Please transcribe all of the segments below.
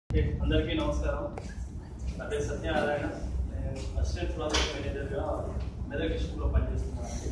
Okay, అందరికీ నమస్కారం నా పేరు సత్యనారాయణ నేను అసిస్టెంట్ ప్రాజెక్ట్ మేనేజర్గా మెదక్ డిస్ట్రిక్ట్లో పనిచేస్తున్నాను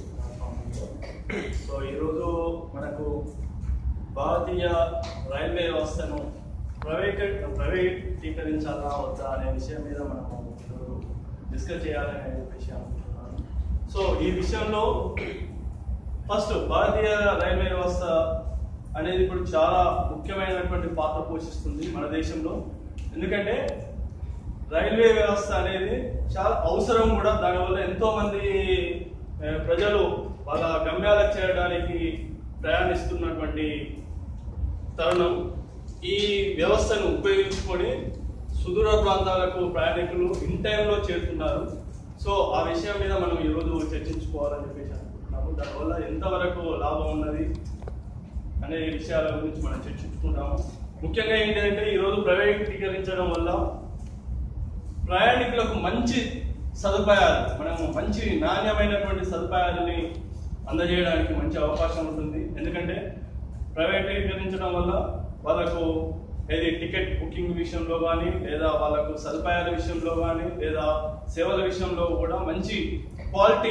సో ఈరోజు మనకు భారతీయ రైల్వే వ్యవస్థను ప్రైవేట్ ప్రైవేటీకరించాలా వద్దా అనే విషయం మీద మనము ఈరోజు డిస్కస్ చేయాలనే చెప్పేసి అనుకుంటున్నాను సో ఈ విషయంలో ఫస్ట్ భారతీయ రైల్వే వ్యవస్థ అనేది ఇప్పుడు చాలా ముఖ్యమైనటువంటి పాత్ర పోషిస్తుంది మన దేశంలో ఎందుకంటే రైల్వే వ్యవస్థ అనేది చాలా అవసరం కూడా దానివల్ల ఎంతో మంది ఆ, ప్రజలు వాళ్ళ గమ్యాలకు చేరడానికి ప్రయాణిస్తున్నటువంటి తరుణం ఈ వ్యవస్థను ఉపయోగించుకొని సుదూర ప్రాంతాలకు ప్రయాణికులు ఇన్ టైంలో చేరుతున్నారు సో ఆ విషయం మీద మనం ఈరోజు చర్చించుకోవాలని చెప్పేసి అనుకుంటున్నాము దానివల్ల ఎంతవరకు లాభం ఉన్నది అనే విషయాల గురించి మనం చర్చించుకుంటాము ముఖ్యంగా ఏంటంటే ఈరోజు ప్రైవేటీకరించడం వల్ల ప్రయాణికులకు మంచి సదుపాయాలు మనము మంచి నాణ్యమైనటువంటి సదుపాయాలని అందజేయడానికి మంచి అవకాశం ఉంటుంది ఎందుకంటే ప్రైవేటీకరించడం వల్ల వాళ్ళకు ఏది టికెట్ బుకింగ్ విషయంలో కానీ లేదా వాళ్ళకు సదుపాయాల విషయంలో కానీ లేదా సేవల విషయంలో కూడా మంచి క్వాలిటీ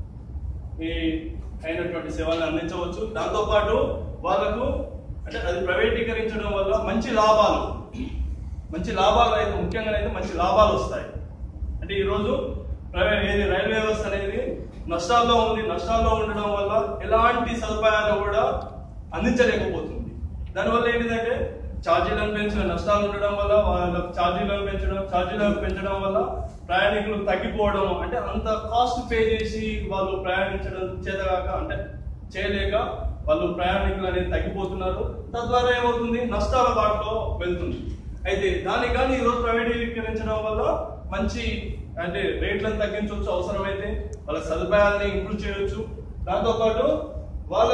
ఈ అయినటువంటి సేవలను అందించవచ్చు దాంతోపాటు వాళ్ళకు అంటే అది ప్రైవేటీకరించడం వల్ల మంచి లాభాలు మంచి లాభాలు అయితే ముఖ్యంగా అయితే మంచి లాభాలు వస్తాయి అంటే ఈరోజు ప్రైవేట్ ఏది రైల్వే వ్యవస్థ అనేది నష్టాల్లో ఉంది నష్టాల్లో ఉండడం వల్ల ఎలాంటి సదుపాయాలు కూడా అందించలేకపోతుంది దానివల్ల ఏంటిదంటే ఛార్జీలను పెంచడం నష్టాలు ఉండడం వల్ల వాళ్ళ ఛార్జీలను పెంచడం ఛార్జీలను పెంచడం వల్ల ప్రయాణికులు తగ్గిపోవడం అంటే అంత కాస్ట్ పే చేసి వాళ్ళు ప్రయాణించడం చేతగాక అంటే చేయలేక వాళ్ళు ప్రయాణికులు అనేది తగ్గిపోతున్నారు తద్వారా ఏమవుతుంది నష్టాల బాటలో వెళ్తుంది అయితే దానికి కానీ ఈరోజు ప్రైవేటీకరించడం వల్ల మంచి అంటే రేట్లను తగ్గించవచ్చు అవసరమైతే వాళ్ళ సదుపాయాలని ఇంప్రూవ్ చేయొచ్చు దాంతోపాటు వాళ్ళ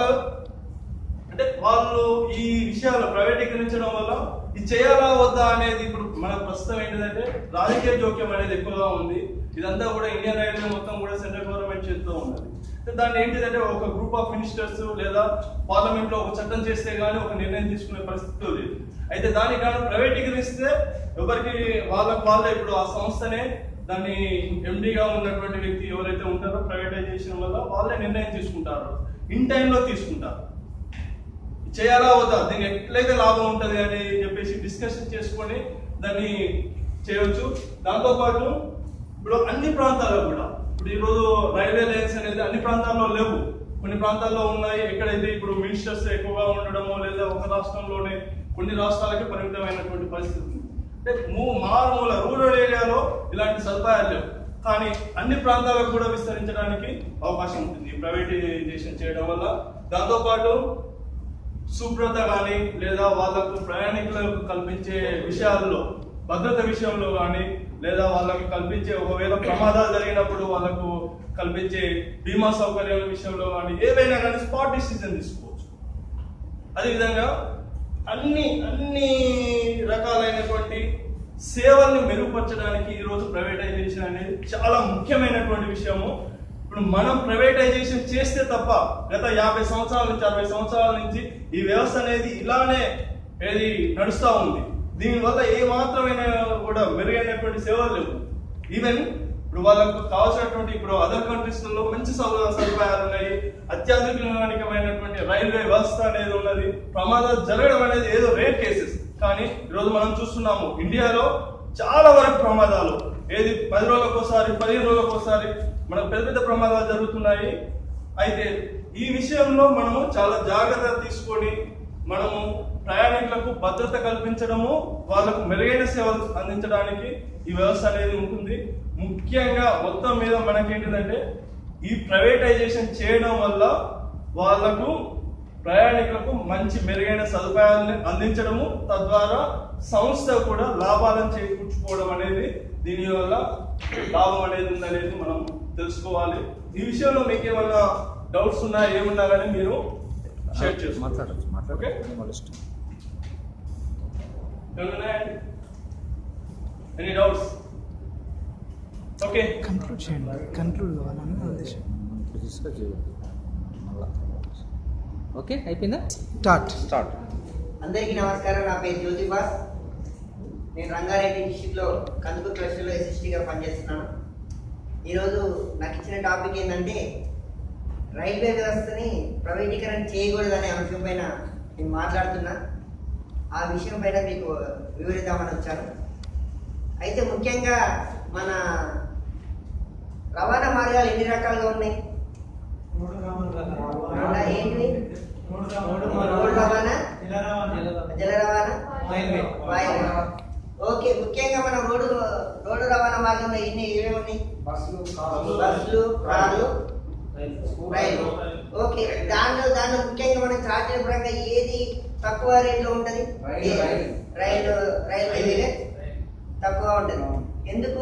అంటే వాళ్ళు ఈ విషయాలు ప్రైవేటీకరించడం వల్ల ఇది చేయాలా వద్దా అనేది ఇప్పుడు మన ప్రస్తుతం ఏంటిదంటే రాజకీయ జోక్యం అనేది ఎక్కువగా ఉంది ఇదంతా కూడా ఇండియన్ రైల్వే మొత్తం కూడా సెంట్రల్ గవర్నమెంట్ చేస్తూ ఉన్నది అంటే దాన్ని ఏంటిదంటే ఒక గ్రూప్ ఆఫ్ మినిస్టర్స్ లేదా పార్లమెంట్ లో ఒక చట్టం చేస్తే గానీ ఒక నిర్ణయం తీసుకునే పరిస్థితి లేదు అయితే దానికి కానీ ప్రైవేటీకరిస్తే ఎవరికి వాళ్ళకి వాళ్ళే ఇప్పుడు ఆ సంస్థనే దాన్ని ఎండిగా ఉన్నటువంటి వ్యక్తి ఎవరైతే ఉంటారో ప్రైవేటైజేషన్ వల్ల వాళ్ళే నిర్ణయం తీసుకుంటారు ఇన్ టైంలో తీసుకుంటారు చేయాలా వద్దా దీనికి ఎట్లయితే లాభం ఉంటది అని చెప్పేసి డిస్కషన్ చేసుకొని దాన్ని చేయొచ్చు దాంతో పాటు ఇప్పుడు అన్ని ప్రాంతాల్లో కూడా ఇప్పుడు ఈరోజు రైల్వే లైన్స్ అనేది అన్ని ప్రాంతాల్లో లేవు కొన్ని ప్రాంతాల్లో ఉన్నాయి ఎక్కడైతే ఇప్పుడు మినిస్టర్స్ ఎక్కువగా ఉండడమో లేదా ఒక రాష్ట్రంలోనే కొన్ని రాష్ట్రాలకి పరిమితమైనటువంటి పరిస్థితి ఉంది అంటే మూ మారుమూల రూరల్ ఏరియాలో ఇలాంటి సదుపాయాలు లేవు కానీ అన్ని ప్రాంతాలకు కూడా విస్తరించడానికి అవకాశం ఉంటుంది ప్రైవేటైజేషన్ చేయడం వల్ల దాంతో పాటు శుభ్రత కానీ లేదా వాళ్ళకు ప్రయాణికులకు కల్పించే విషయాల్లో భద్రత విషయంలో కానీ లేదా వాళ్ళకి కల్పించే ఒకవేళ ప్రమాదాలు జరిగినప్పుడు వాళ్ళకు కల్పించే బీమా సౌకర్యాల విషయంలో కానీ ఏవైనా కానీ స్పాట్ డిసిజన్ తీసుకోవచ్చు అదేవిధంగా అన్ని అన్ని రకాలైనటువంటి సేవల్ని మెరుగుపరచడానికి ఈరోజు ప్రైవేటైజేషన్ అనేది చాలా ముఖ్యమైనటువంటి విషయము ఇప్పుడు మనం ప్రైవేటైజేషన్ చేస్తే తప్ప గత యాభై సంవత్సరాల నుంచి అరవై సంవత్సరాల నుంచి ఈ వ్యవస్థ అనేది ఇలానే ఏది నడుస్తూ ఉంది దీనివల్ల ఏ మాత్రమైన కూడా మెరుగైనటువంటి సేవలు లేవు ఈవెన్ ఇప్పుడు వాళ్ళకు కావాల్సినటువంటి ఇప్పుడు అదర్ కంట్రీస్ లో మంచి సౌ- సదుపాయాలు ఉన్నాయి అత్యాధునికమైనటువంటి రైల్వే వ్యవస్థ అనేది ఉన్నది ప్రమాదాలు జరగడం అనేది ఏదో రేర్ కేసెస్ కానీ ఈరోజు మనం చూస్తున్నాము ఇండియాలో చాలా వరకు ప్రమాదాలు ఏది పది రోజులకు ఒకసారి పదిహేను రోజులకు ఒకసారి మనకు పెద్ద పెద్ద ప్రమాదాలు జరుగుతున్నాయి అయితే ఈ విషయంలో మనము చాలా జాగ్రత్త తీసుకొని మనము ప్రయాణికులకు భద్రత కల్పించడము వాళ్ళకు మెరుగైన సేవలు అందించడానికి ఈ వ్యవస్థ అనేది ఉంటుంది ముఖ్యంగా మొత్తం మీద మనకేంటిదంటే ఈ ప్రైవేటైజేషన్ చేయడం వల్ల వాళ్ళకు ప్రయాణికులకు మంచి మెరుగైన సదుపాయాలను అందించడము తద్వారా సంస్థ కూడా లాభాలను చేకూర్చుకోవడం అనేది దీని వల్ల లాభం అనేది ఉందనేది మనం తెలుసుకోవాలి ఈ విషయంలో మీకు ఏమన్నా డౌట్స్ ఉన్నా ఏమున్నా కానీ మీరు షేర్ చేసుకోండి మాట్లాడచ్చు ఓకే మాట్లాడుకోండి వాళ్ళ ఇష్టం ఎనీ డౌట్స్ ఓకే కంక్లూడ్ చేయండి కంక్లూడ్ కావాలని నా ఉద్దేశం ఇప్పుడు డిస్కస్ చేయండి మళ్ళా ఓకే అయిపోయిందా స్టార్ట్ స్టార్ట్ అందరికీ నమస్కారం నా పేరు జ్యోతిబాస్ నేను రంగారెడ్డి డిస్టిక్లో కందుకూరు క్లస్టర్లో ఎస్ఎస్టీగా పనిచేస్తున్నాను ఈరోజు నాకు ఇచ్చిన టాపిక్ ఏంటంటే రైల్వే వ్యవస్థని ప్రైవేటీకరణ చేయకూడదనే అంశం పైన నేను మాట్లాడుతున్నా ఆ విషయం పైన మీకు వివరిద్దామని వచ్చాను అయితే ముఖ్యంగా మన రవాణా మార్గాలు ఎన్ని రకాలుగా ఉన్నాయి అవునా? ఏంటివి రోడ్ రవాణా జల రవాణా వాయు ఓకే ముఖ్యంగా మనం రోడ్డు రోడ్డు రవాణా మార్గంలో ఎన్ని ఏమేమి ఉన్నాయి బస్సులు కార్లు రైలు ఓకే దాంట్లో దాంట్లో ముఖ్యంగా మనం ఛార్జీల పరంగా ఏది తక్కువ రేట్లో ఉంటది రైలు, ఏ- రైలు. రైలు రైల్వే వేరే తక్కువ ఉంటది ఎందుకు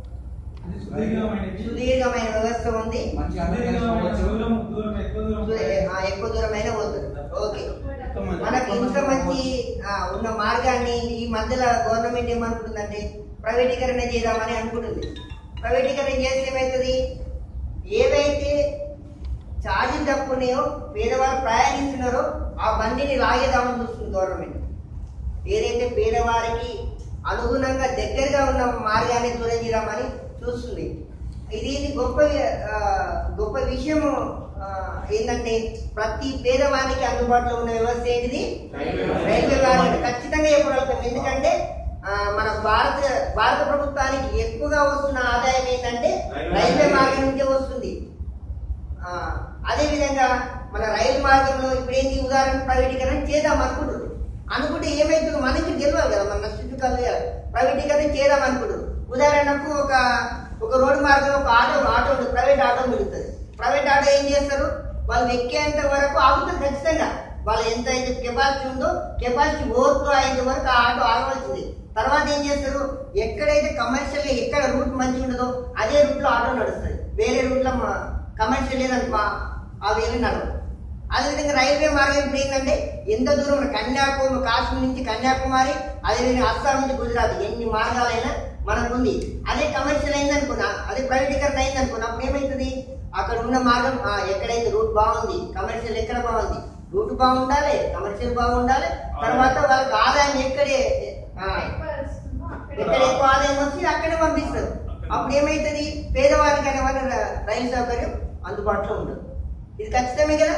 సుదీర్ఘమైన వ్యవస్థ ఉంది మంచి అందరికీ సు- ఆ, ఎక్కువ దూరమైన పోతుంది ఓకే మనకు ఇంత మంచి ఆ, ఉన్న మార్గాన్ని ఈ మధ్యలో గవర్నమెంట్ ఏమనుకుంటుందంటే ప్రైవేటీకరణ చేద్దామని అనుకుంటుంది ప్రైవేటీకరణ చేస్తే ఏమవుతుంది ఏవైతే ఛార్జీలు తక్కువ ఉన్నాయో పేదవారు ప్రయాణిస్తున్నారో ఆ బండిని లాగేద్దామని చూస్తుంది గవర్నమెంట్ ఏదైతే పేదవారికి అనుగుణంగా దగ్గరగా ఉన్న మార్గాన్ని దూరం చేయమని చూస్తుంది ఇది ఇది గొప్ప ఆ, గొప్ప విషయము ఆ, ఏంటంటే ప్రతి పేదవానికి అందుబాటులో ఉన్న వ్యవస్థ ఏంటిది రైల్వే మార్గం ఖచ్చితంగా చెప్పగలుగుతాం ఎందుకంటే ఆ, మన భారత భారత ప్రభుత్వానికి ఎక్కువగా వస్తున్న ఆదాయం ఏంటంటే రైల్వే మార్గం నుంచే వస్తుంది ఆ, అదే విధంగా మన రైలు మార్గంలో ఇప్పుడు ఏంటి ఉదాహరణ ప్రైవేటీకరణ చేద్దాం అనుకుంటుంది అనుకుంటే ఏమైతుందో మనకి తెలియదు కదా మన చుట్టుకాలు ప్రైవేటీకరణ చేద్దాం అనుకుంటుంది ఉదాహరణకు ఒక ఒక రోడ్డు మార్గం ఒక ఆటో ఆటో ఉంటుంది ప్రైవేట్ ఆటో మిగులుతుంది ప్రైవేట్ ఆటో ఏం చేస్తారు వాళ్ళు ఎక్కేంత వరకు ఆగుతుంది ఖచ్చితంగా వాళ్ళు ఎంత అయితే కెపాసిటీ ఉందో కెపాసిటీ ఓవర్ఫ్లో అయ్యేంత వరకు ఆ ఆటో ఆగవలసింది తర్వాత ఏం చేస్తారు ఎక్కడైతే కమర్షియల్ గా ఎక్కడ రూట్ మంచిగా ఉండదో అదే రూట్ లో ఆటో నడుస్తుంది వేరే రూట్ లో కమర్షియల్ లేదనుకో ఆ వేరే నడవదు అదేవిధంగా రైల్వే మార్గం ఇప్పుడు ఏంటంటే ఎంత దూరం ఉన్న కన్యాకుమారి కాశ్మీర్ నుంచి కన్యాకుమారి అదేవిధంగా అస్సాం నుంచి గుజరాత్ ఎన్ని మార్గాలైనా మనకు ఉంది అదే కమర్షియల్ అయింది అనుకున్నా అదే ప్రైవేటీకరణ అయింది అనుకున్నా అప్పుడు ఏమవుతుంది అక్కడ ఉన్న మార్గం ఆ, ఎక్కడైతే రూట్ బాగుంది కమర్షియల్ ఎక్కడ బాగుంది రూట్ బాగుండాలి కమర్షియల్ బాగుండాలి తర్వాత వాళ్ళకి ఆదాయం ఎక్కడే ఆ, ఎక్కడ ఎక్కువ ఆదాయం వస్తుంది అక్కడే పంపిస్తారు అప్పుడు ఏమైతుంది పేదవారికి అనే వాళ్ళ రైలు సౌకర్యం అందుబాటులో ఉండదు ఇది ఖచ్చితమే కదా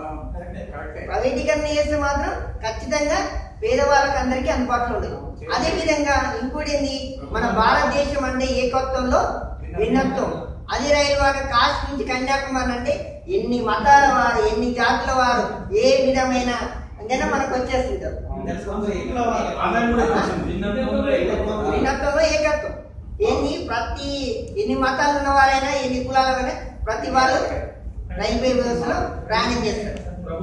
ప్రైవేటీకరణ చేస్తే మాత్రం ఖచ్చితంగా పేదవాళ్ళకి అందరికీ అందుబాటులో ఉండదు అదే విధంగా ఇంకోటి ఏంది మన భారతదేశం అంటే ఏకత్వంలో భిన్నత్వం అది రైలు వారు కాశీ నుంచి కన్యాకుమారి అంటే ఎన్ని మతాల వారు ఎన్ని జాతుల వారు ఏ విధమైన అంటేనే మనకు వచ్చేస్తుంటారు భిన్నత్వంలో ఏకత్వం ఏంది ప్రతి ఎన్ని మతాలు ఉన్న వారైనా ఎన్ని కులాలైనా ప్రతి వాళ్ళు రైల్వే వ్యవస్థలో ప్రయాణం చేస్తారు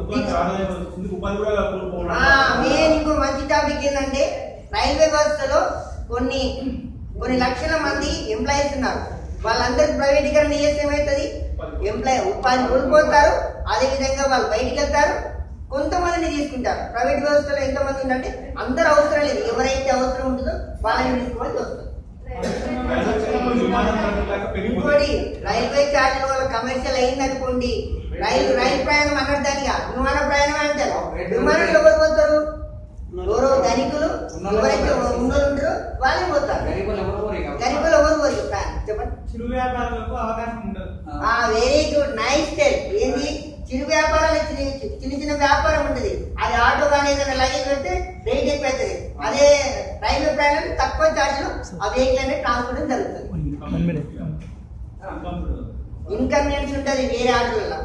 ఆ, మెయిన్ ఇంకో మంచి టాపిక్ ఏంటంటే రైల్వే వ్యవస్థలో కొన్ని కొన్ని లక్షల మంది ఎంప్లాయీస్ ఉన్నారు వాళ్ళందరికి ప్రైవేటీకరణ చేస్తే ఏమవుతుంది ఎంప్లాయీ ఉపాధి కోల్పోతారు అదే విధంగా వాళ్ళు బయటికి వెళ్తారు కొంతమందిని తీసుకుంటారు ప్రైవేట్ వ్యవస్థలో ఎంతమంది ఉందంటే అందరూ అవసరం లేదు ఎవరైతే అవసరం ఉంటుందో వాళ్ళని తీసుకోవాల్సి వస్తుంది ఇంకోటి రైల్వే ఛార్జీల వల్ల కమర్షియల్ అయింది అనుకోండి రైలు రైలు ప్రయాణం అన్నారు దానిగా విమాన ప్రయాణం అంటారు విమానంలో ఎవరు పోతారు ఎవరో ధనికులు ఎవరైతే ఉన్నోళ్ళు ఉంటారో వాళ్ళే పోతారు గరీబులు ఎవరు పోరు ఇక. గరీబులు ఎవరు పోరు కానీ చెప్పండి చిరు వ్యాపారులకు అవకాశం ఉండదు ఆ వెరీ గుడ్ నైస్ స్టైల్ ఏంది చిరు వ్యాపారాలు చిన్న చిన్న చిన్న వ్యాపారం ఉంటుంది అది ఆటో కానీ ఏదైనా లగేజ్ పెడితే రేట్ ఎక్కువ అవుతుంది అదే రైల్వే ప్రయాణం తక్కువ ఛార్జీలు ఆ వెహికల్ అనేది ట్రాన్స్పోర్ట్ జరుగుతుంది వన్ మినిట్ ఇన్కన్వీనియన్స్ ఉంటుంది వేరే ఆటోలలో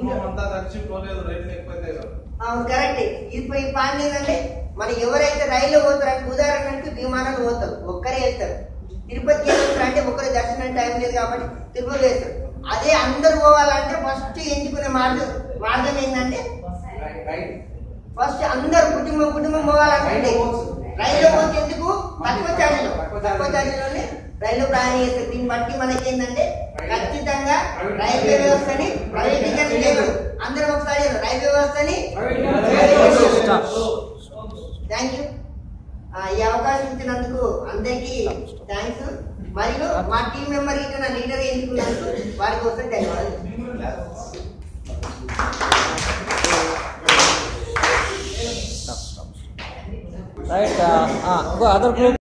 అవును కరెక్ట్ ఇప్పుడు ఈ పాయింట్ ఏంటంటే మన ఎవరైతే రైల్లో పోతారంటే ఉదాహరణకి విమానాలు పోతారు ఒక్కరే వెళ్తారు తిరుపతికి వెళ్తారు అంటే ఒకరి దర్శనం టైం లేదు కాబట్టి తిరుపతి వెళ్తారు అదే అందరు పోవాలంటే ఫస్ట్ ఎంచుకునే మార్గం మార్గం ఏంటంటే రైట్, రైట్. ఫస్ట్ అందరు కుటుంబం కుటుంబం పోవాలనుకుంటే రైల్లో పోతే ఎందుకు తక్కువ ఛార్జీలు తక్కువ ఛార్జీలోనే రైలు ప్రయాణం చేస్తారు దీన్ని బట్టి మనకి ఏంటంటే ఖచ్చితంగా రైల్వే వ్యవస్థని ప్రైవేటీకరణ చేయకూడదు అందరం ఒకసారి చెప్పండి. రైల్వే వ్యవస్థని Stop. థ్యాంక్ యూ ఈ అవకాశం ఇచ్చినందుకు అందరికీ థ్యాంక్స్ మరియు మా టీం మెంబర్ ఇచ్చిన లీడర్ ఎన్నుకున్నందుకు వారి కోసం ధన్యవాదాలు Right. Uh, uh, go other group.